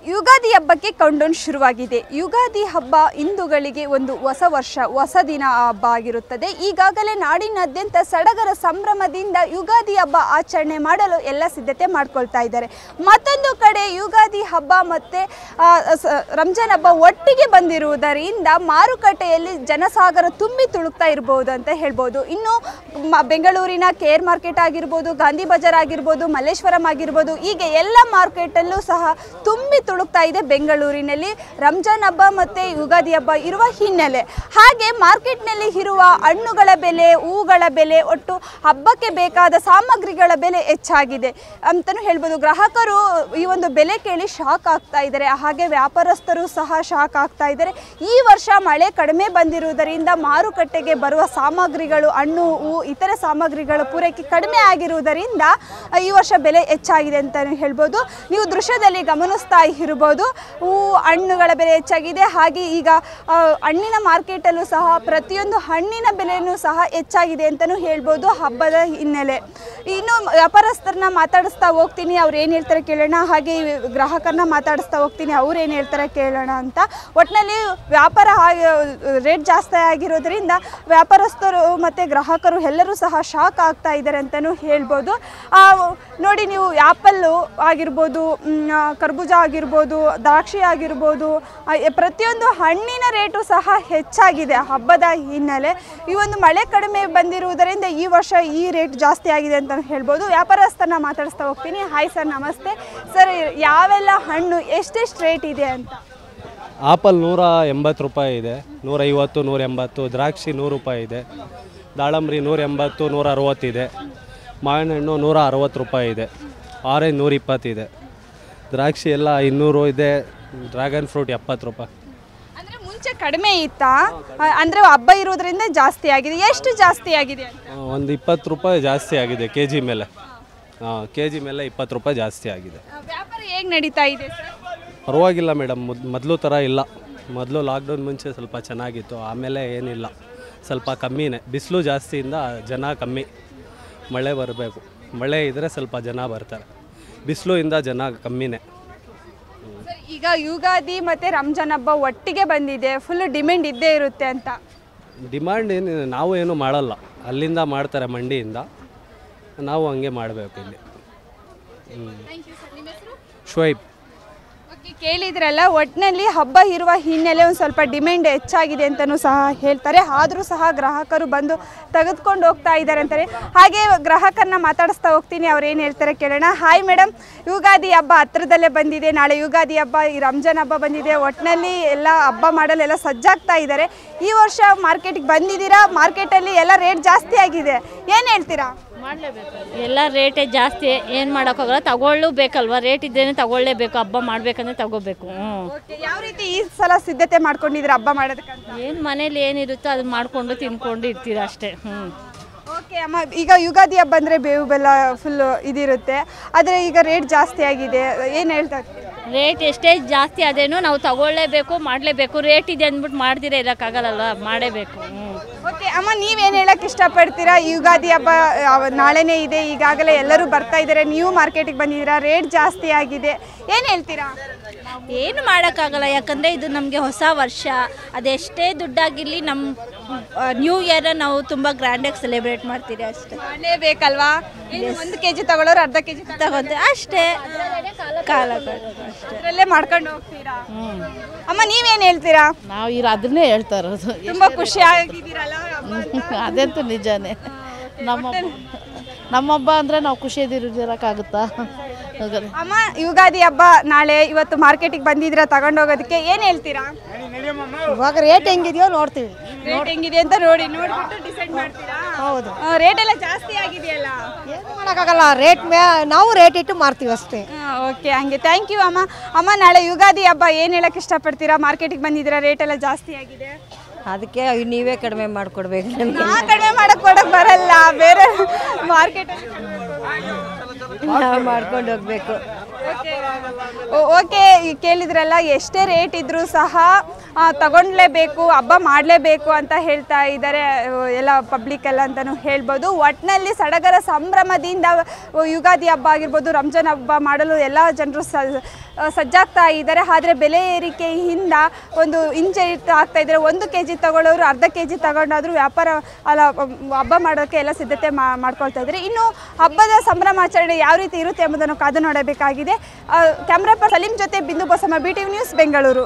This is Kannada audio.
ಯುಗಾದಿ ಹಬ್ಬಕ್ಕೆ ಕೌಂಟೌನ್ ಶುರುವಾಗಿದೆ ಯುಗಾದಿ ಹಬ್ಬ ಹಿಂದೂಗಳಿಗೆ ಒಂದು ಹೊಸ ವರ್ಷ ಹೊಸ ದಿನ ಹಬ್ಬ ಆಗಿರುತ್ತದೆ ಈಗಾಗಲೇ ನಾಡಿನಾದ್ಯಂತ ಸಡಗರ ಸಂಭ್ರಮದಿಂದ ಯುಗಾದಿ ಹಬ್ಬ ಆಚರಣೆ ಮಾಡಲು ಎಲ್ಲ ಸಿದ್ಧತೆ ಮಾಡ್ಕೊಳ್ತಾ ಇದ್ದಾರೆ ಮತ್ತೊಂದು ಕಡೆ ಯುಗಾದಿ ಹಬ್ಬ ಮತ್ತು ರಂಜಾನ್ ಹಬ್ಬ ಒಟ್ಟಿಗೆ ಬಂದಿರುವುದರಿಂದ ಮಾರುಕಟ್ಟೆಯಲ್ಲಿ ಜನಸಾಗರ ತುಂಬಿ ತುಳುಕ್ತಾ ಇರಬಹುದು ಅಂತ ಹೇಳ್ಬೋದು ಇನ್ನು ಮ- ಬೆಂಗಳೂರಿನ ಕೇರ್ ಮಾರ್ಕೆಟ್ ಆಗಿರ್ಬೋದು ಗಾಂಧಿ ಬಜಾರ್ ಆಗಿರ್ಬೋದು ಮಲ್ಲೇಶ್ವರಂ ಆಗಿರ್ಬೋದು ಹೀಗೆ ಎಲ್ಲ ಮಾರ್ಕೆಟಲ್ಲೂ ಸಹ ತುಂಬಿ ತುಳುಕ್ತಾ ಇದೆ ಬೆಂಗಳೂರಿನಲ್ಲಿ ರಂಜಾನ್ ಹಬ್ಬ ಮತ್ತು ಯುಗಾದಿ ಹಬ್ಬ ಇರುವ ಹಿನ್ನೆಲೆ ಹಾಗೆ ಮಾರ್ಕೆಟ್ನಲ್ಲಿ ಇರುವ ಹಣ್ಣುಗಳ ಬೆಲೆ ಹೂಗಳ ಬೆಲೆ ಒಟ್ಟು ಹಬ್ಬಕ್ಕೆ ಬೇಕಾದ ಸಾಮಗ್ರಿಗಳ ಬೆಲೆ ಹೆಚ್ಚಾಗಿದೆ ಅಂತಲೂ ಹೇಳ್ಬೋದು ಗ್ರಾಹಕರು ಈ ಒಂದು ಬೆಲೆ ಕೇಳಿ ಶಾಕ್ ಆಗ್ತಾ ಇದ್ದಾರೆ ಹಾಗೆ ವ್ಯಾಪಾರಸ್ಥರು ಸಹ ಶಾಕ್ ಆಗ್ತಾ ಇದ್ದಾರೆ ಈ ವರ್ಷ ಮಳೆ ಕಡಿಮೆ ಬಂದಿರುವುದರಿಂದ ಮಾರುಕಟ್ಟೆಗೆ ಬರುವ ಸಾಮಗ್ರಿಗಳು ಹಣ್ಣು ಹೂ ಇತರೆ ಸಾಮಗ್ರಿಗಳ ಪೂರೈಕೆ ಕಡಿಮೆ ಆಗಿರುವುದರಿಂದ ಆ, ಈ ವರ್ಷ ಬೆಲೆ ಹೆಚ್ಚಾಗಿದೆ ಅಂತಲೇ ಹೇಳ್ಬೋದು ನೀವು ದೃಶ್ಯದಲ್ಲಿ ಗಮನಿಸ್ತಾ ಇರ್ಬೋದು ಹೂ ಹಣ್ಣುಗಳ ಬೆಲೆ ಹೆಚ್ಚಾಗಿದೆ ಹಾಗೆ ಈಗ ಆ, ಹಣ್ಣಿನ ಮಾರ್ಕೆಟಲ್ಲೂ ಸಹ ಪ್ರತಿಯೊಂದು ಹಣ್ಣಿನ ಬೆಲೆಯೂ ಸಹ ಹೆಚ್ಚಾಗಿದೆ ಅಂತಲೂ ಹೇಳ್ಬೋದು ಹಬ್ಬದ ಹಿನ್ನೆಲೆ ಇನ್ನು ವ್ಯಾಪಾರಸ್ಥರನ್ನ ಮಾತಾಡಿಸ್ತಾ ಹೋಗ್ತೀನಿ ಅವ್ರು ಏನು ಹೇಳ್ತಾರೆ ಕೇಳೋಣ ಹಾಗೆ ಈ ಗ್ರಾಹಕರನ್ನ ಮಾತಾಡಿಸ್ತಾ ಹೋಗ್ತೀನಿ ಅವ್ರು ಏನು ಹೇಳ್ತಾರೆ ಕೇಳೋಣ ಅಂತ ಒಟ್ಟಿನಲ್ಲಿ ವ್ಯಾಪಾರ ರೇಟ್ ಜಾಸ್ತಿ ಆಗಿರೋದ್ರಿಂದ ವ್ಯಾಪಾರಸ್ಥರು ಮತ್ತು ಗ್ರಾಹಕರು ಎಲ್ಲರೂ ಸಹ ಶಾಕ್ ಆಗ್ತಾ ಇದ್ದಾರೆ ಅಂತಲೂ ಹೇಳ್ಬೋದು ಆ, ನೋಡಿ ನೀವು ಆ್ಯಪಲ್ಲು ಆಗಿರ್ಬೋದು ಮ್, ಆ, ಕರ್ಬೂಜ ಆಗಿರ್ಬೋದು ದ್ರಾಕ್ಷಿ ಆಗಿರ್ಬೋದು ಆ, ಎ- ಪ್ರತಿಯೊಂದು ಹಣ್ಣಿನ ರೇಟು ಸಹ ಹೆಚ್ಚಾಗಿದೆ ಹಬ್ಬದ ಹಿನ್ನೆಲೆ ಈ ಒಂದು ಮಳೆ ಕಡಿಮೆ ಬಂದಿರುವುದರಿಂದ ಈ ವರ್ಷ ಈ ರೇಟ್ ಜಾಸ್ತಿ ಆಗಿದೆ ಅಂತ ಹೇಳ್ಬೋದು ವ್ಯಾಪಾರಸ್ಥರನ್ನ ಮಾತಾಡಿಸ್ತಾ ಹೋಗ್ತೀನಿ ಹಾಯ್ ಸರ್ ನಮಸ್ತೆ ಸರ್ ಯಾವೆಲ್ಲ ಹಣ್ಣು ಎಷ್ಟೆಷ್ಟು ರೇಟ್ ಇದೆ ಅಂತ ಆಪಲ್ ನೂರ ಎಂಬತ್ತು ರೂಪಾಯಿ ಇದೆ ನೂರೈವತ್ತು ನೂರ ಎಂಬತ್ತು ದ್ರಾಕ್ಷಿ ನೂರು ರೂಪಾಯಿ ಇದೆ ದಾಳಂಬ್ರಿ ನೂರ ಎಂಬತ್ತು ನೂರ ಅರವತ್ತಿದೆ ಮಾವಿನಹಣ್ಣು ನೂರ ಅರವತ್ತು ರೂಪಾಯಿ ಇದೆ ಆರೆಂಜ್ ನೂರ ಇಪ್ಪತ್ತಿದೆ ದ್ರಾಕ್ಷಿ ಎಲ್ಲ ಇನ್ನೂರು ಇದೆ ಡ್ರ್ಯಾಗನ್ ಫ್ರೂಟ್ ಎಪ್ಪತ್ತು ರೂಪಾಯಿ ಅಂದರೆ ಮುಂಚೆ ಕಡಿಮೆ ಇತ್ತಾ ಆ, ಅಂದ್ರೆ ಹಬ್ಬ ಇರೋದ್ರಿಂದ ಜಾಸ್ತಿ ಆಗಿದೆ ಎಷ್ಟು ಜಾಸ್ತಿ ಆಗಿದೆ ಅಂತ? ಆ, ಒಂದು ಇಪ್ಪತ್ತು ರೂಪಾಯಿ ಜಾಸ್ತಿ ಆಗಿದೆ ಕೆ ಜಿ ಮೇಲೆ ಹಾಂ ಕೆ ಜಿ ಮೇಲೆ ಇಪ್ಪತ್ತು ರೂಪಾಯಿ ಜಾಸ್ತಿ ಆಗಿದೆ ಆ, ವ್ಯಾಪಾರ ಹೇಗೆ ನಡೀತಾ ಇದೆ ಸರ್ ಪರವಾಗಿಲ್ಲ ಮೇಡಮ್ ಮೊದಲು ಥರ ಇಲ್ಲ ಮೊದಲು ಲಾಕ್ಡೌನ್ ಮುಂಚೆ ಸ್ವಲ್ಪ ಚೆನ್ನಾಗಿತ್ತು ಆಮೇಲೆ ಏನಿಲ್ಲ ಸ್ವಲ್ಪ ಕಮ್ಮಿನೇ ಬಿಸಿಲು ಜಾಸ್ತಿಯಿಂದ ಜನ ಕಮ್ಮಿ ಮಳೆ ಬರಬೇಕು ಮಳೆ ಇದ್ದರೆ ಸ್ವಲ್ಪ ಜನ ಬರ್ತಾರೆ ಬಿಸಿಲು ಇಂದ ಜನ ಕಮ್ಮಿನೇ ಸರ್ ಈಗ ಯುಗಾದಿ ಮತ್ತೆ ರಂಜಾನ್ ಹಬ್ಬ ಒಟ್ಟಿಗೆ ಬಂದಿದೆ ಫುಲ್ ಡಿಮ್ಯಾಂಡ್ ಇದ್ದೇ ಇರುತ್ತೆ ಅಂತ ಡಿಮಾಂಡ್ ಏನು ನಾವು ಏನು ಮಾಡಲ್ಲ ಅಲ್ಲಿಂದ ಮಾಡ್ತಾರೆ ಮಂಡಿಯಿಂದ ನಾವು ಹಂಗೆ ಮಾಡಬೇಕು ಇಲ್ಲಿ ಶ್ವೈಬ್ ಓಕೆ ಕೇಳಿದ್ರಲ್ಲ ಒಟ್ಟಿನಲ್ಲಿ ಹಬ್ಬ ಇರುವ ಹಿನ್ನೆಲೆ ಒಂದು ಸ್ವಲ್ಪ ಡಿಮ್ಯಾಂಡ್ ಹೆಚ್ಚಾಗಿದೆ ಅಂತಲೂ ಸಹ ಹೇಳ್ತಾರೆ ಆದರೂ ಸಹ ಗ್ರಾಹಕರು ಬಂದು ತೆಗೆದುಕೊಂಡು ಹೋಗ್ತಾ ಇದ್ದಾರೆ ಅಂತಾರೆ ಹಾಗೆ ಗ್ರಾಹಕರನ್ನ ಮಾತಾಡಿಸ್ತಾ ಹೋಗ್ತೀನಿ ಅವ್ರು ಏನು ಹೇಳ್ತಾರೆ ಕೇಳೋಣ ಹಾಯ್ ಮೇಡಮ್ ಯುಗಾದಿ ಹಬ್ಬ ಹತ್ರದಲ್ಲೇ ಬಂದಿದೆ ನಾಳೆ ಯುಗಾದಿ ಹಬ್ಬ ಈ ರಂಜಾನ್ ಹಬ್ಬ ಬಂದಿದೆ ಒಟ್ಟಿನಲ್ಲಿ ಎಲ್ಲ ಹಬ್ಬ ಮಾಡಲು ಎಲ್ಲ ಸಜ್ಜಾಗ್ತಾ ಇದ್ದಾರೆ ಈ ವರ್ಷ ಮಾರ್ಕೆಟಿಗೆ ಬಂದಿದ್ದೀರಾ ಮಾರ್ಕೆಟಲ್ಲಿ ಎಲ್ಲ ರೇಟ್ ಜಾಸ್ತಿ ಆಗಿದೆ ಏನು ಹೇಳ್ತೀರಾ ಮಾಡಲೇಬೇಕು ಎಲ್ಲ ರೇಟೇ ಜಾಸ್ತಿ ಏನು ಮಾಡೋಕ್ಕಾಗಲ್ಲ ತಗೊಳ್ಳೇಬೇಕಲ್ವ ರೇಟ್ ಇದ್ರೇನೆ ತಗೊಳ್ಳೇಬೇಕು ಹಬ್ಬ ಮಾಡಬೇಕಂದ್ರೆ ತಗೋಬೇಕು ಹ್ಞೂ ಓಕೆ ಯಾವ ರೀತಿ ಈ ಸಲ ಸಿದ್ಧತೆ ಮಾಡ್ಕೊಂಡಿದ್ದೀರಾ ಹಬ್ಬ ಮಾಡೋದಕ್ಕಂತ ಏನು ಮನೇಲಿ ಏನಿರುತ್ತೋ ಅದು ಮಾಡಿಕೊಂಡು ತಿನ್ಕೊಂಡು ಇರ್ತೀರ ಅಷ್ಟೇ ಹ್ಞೂ ಓಕೆ ಅಮ್ಮ ಈಗ ಯುಗಾದಿ ಹಬ್ಬ ಅಂದರೆ ಬೇವು ಬೆಲ್ಲ ಫುಲ್ ಇದಿರುತ್ತೆ ಆದರೆ ಈಗ ರೇಟ್ ಜಾಸ್ತಿ ಆಗಿದೆ ಏನು ಹೇಳ್ತಾ ರೇಟ್ ಎಷ್ಟೇ ಜಾಸ್ತಿ ಆದೇನು ನಾವು ತಗೊಳ್ಳೇಬೇಕು ಮಾಡಲೇಬೇಕು ರೇಟ್ ಇದೆ ಅಂದ್ಬಿಟ್ಟು ಮಾಡ್ದಿರ ಇರೋಕ್ಕಾಗಲ್ಲಲ್ವ ಮಾಡೇಬೇಕು ಹ್ಞೂ ಓಕೆ ಅಮ್ಮ ನೀವೇನು ಹೇಳಕ್ಕೆ ಇಷ್ಟಪಡ್ತೀರಾ ಯುಗಾದಿ ಹಬ್ಬ ಅವ- ನಾಳೆನೇ ಇದೆ ಈಗಾಗಲೇ ಎಲ್ಲರೂ ಬರ್ತಾ ಇದ್ದಾರೆ ನೀವು ಮಾರ್ಕೆಟಿಗೆ ಬಂದಿದ್ದೀರಾ ರೇಟ್ ಜಾಸ್ತಿ ಆಗಿದೆ ಏನು ಹೇಳ್ತೀರಾ ಏನು ಮಾಡೋಕ್ಕಾಗಲ್ಲ ಯಾಕಂದರೆ ಇದು ನಮಗೆ ಹೊಸ ವರ್ಷ ಅದೆಷ್ಟೇ ದುಡ್ಡಾಗಿರಲಿ ನಮ್ಮ ನ್ಯೂ ಇಯರ್ ನಾವು ತುಂಬ ಗ್ರ್ಯಾಂಡಾಗಿ ಸೆಲೆಬ್ರೇಟ್ ಮಾಡ್ತೀರಿ ಅಷ್ಟೇ ಮಾಡಲೇಬೇಕಲ್ವಾ ಒಂದು ಕೆ ಜಿ ತಗೊಳ್ಳೋರು ಅರ್ಧ ಕೆ ಜಿ ತಗೊಂತ ಅಷ್ಟೇ ಕಾಲ ಕಳೆಯೋದು ಅಷ್ಟೇ ಅದರಲ್ಲೇ ಮಾಡ್ಕೊಂಡು ಹೋಗ್ತೀರಾ ಅಮ್ಮ ನೀವೇನು ಹೇಳ್ತೀರಾ ನಾವು ಇರೋ ಅದನ್ನೇ ಹೇಳ್ತಾ ಇರೋದು ತುಂಬ ಖುಷಿ ಆಗಿದ್ದೀರಲ್ಲ ಹಬ್ಬ ಅಂತ. ಅದಂತೂ ನಿಜಾನೇ ನಮ್ಮ ನಮ್ಮಬ್ಬ ಅಂದರೆ ನಾವು ಖುಷಿಯದಿರೋಕ್ಕಾಗುತ್ತಾ ಹೋಗೋದು ಅಮ್ಮ ಯುಗಾದಿ ಹಬ್ಬ ನಾಳೆ ಇವತ್ತು ಮಾರ್ಕೆಟಿಗೆ ಬಂದಿದ್ದೀರಾ ತಗೊಂಡೋಗೋದಕ್ಕೆ ಏನು ಹೇಳ್ತೀರಾ ಇವಾಗ ರೇಟ್ ಹೆಂಗಿದೆಯೋ ನೋಡ್ತೀವಿ ರೇಟ್ ಹೆಂಗಿದೆ ಅಂತ ನೋಡಿ ನೋಡ್ಬಿಟ್ಟು ಡಿಸೈಡ್ ಮಾಡ್ತೀರಾ ಹೌದು ರೇಟ್ ಎಲ್ಲ ಜಾಸ್ತಿ ಆಗಿದೆಯಲ್ಲ ಏನು ಮಾಡೋಕ್ಕಾಗಲ್ಲ ರೇಟ್ ಮೇ ನಾವು ರೇಟ್ ಇಟ್ಟು ಮಾರ್ತೀವಿ ಅಷ್ಟೇ ಓಕೆ ಹಂಗೆ ಥ್ಯಾಂಕ್ ಯು ಅಮ್ಮ ಅಮ್ಮ ನಾಳೆ ಯುಗಾದಿ ಹಬ್ಬ ಏನು ಹೇಳಕ್ಕೆ ಇಷ್ಟಪಡ್ತೀರಾ ಮಾರ್ಕೆಟಿಗೆ ಬಂದಿದ್ದೀರಾ ರೇಟ್ ಎಲ್ಲ ಜಾಸ್ತಿ ಆಗಿದೆ ಅದಕ್ಕೆ ನೀವೇ ಕಡಿಮೆ ಮಾಡಿಕೊಡ್ಬೇಕು ನಮಗೆ ನಾ ಕಡಿಮೆ ಮಾಡಕ್ ಕೊಡಕ್ ಬರಲ್ಲ ಬೇರೆ ಮಾರ್ಕೆಟ್ ನಾವು ಮಾಡ್ಕೊಂಡು ಹೋಗ್ಬೇಕು ಓಕೆ ಕೇಳಿದ್ರಲ್ಲ ಎಷ್ಟೇ ರೇಟ್ ಇದ್ರೂ ಸಹ ಆ, ತಗೊಂಡ್ಲೇಬೇಕು ಹಬ್ಬ ಮಾಡಲೇಬೇಕು ಅಂತ ಹೇಳ್ತಾ ಇದ್ದಾರೆ ಆ, ಎಲ್ಲ ಪಬ್ಲಿಕ್ ಎಲ್ಲ ಅಂತಲೂ ಹೇಳ್ಬೋದು ಒಟ್ಟಿನಲ್ಲಿ ಸಡಗರ ಸಂಭ್ರಮದಿಂದ ಯುಗಾದಿ ಹಬ್ಬ ಆಗಿರ್ಬೋದು ರಂಜಾನ್ ಹಬ್ಬ ಮಾಡಲು ಎಲ್ಲ ಜನರು ಸಜ್ಜಾಗ್ತಾ ಇದ್ದಾರೆ ಆದರೆ ಬೆಲೆ ಏರಿಕೆಯಿಂದ ಒಂದು ಹಿಂಜರಿತ ಆಗ್ತಾ ಇದ್ದಾರೆ ಒಂದು ಕೆ ಜಿ ತಗೊಳ್ಳೋರು ಅರ್ಧ ಕೆ ಜಿ ತಗೊಂಡಾದರೂ ವ್ಯಾಪಾರ ಅಲ್ಲ ಮ್, ಹಬ್ಬ ಮಾಡೋಕ್ಕೆ ಎಲ್ಲ ಸಿದ್ಧತೆ ಮಾ ಮಾಡ್ಕೊಳ್ತಾ ಇದ್ದಾರೆ ಇನ್ನು ಹಬ್ಬದ ಸಂಭ್ರಮಾಚರಣೆ ಯಾವ ರೀತಿ ಇರುತ್ತೆ ಎಂಬುದನ್ನು ಕಾದು ನೋಡಬೇಕಾಗಿದೆ ಕ್ಯಾಮ್ರಾ ಪರ್ ಸಲೀಂ ಜೊತೆ Bindu Basamma B T news Bengaluru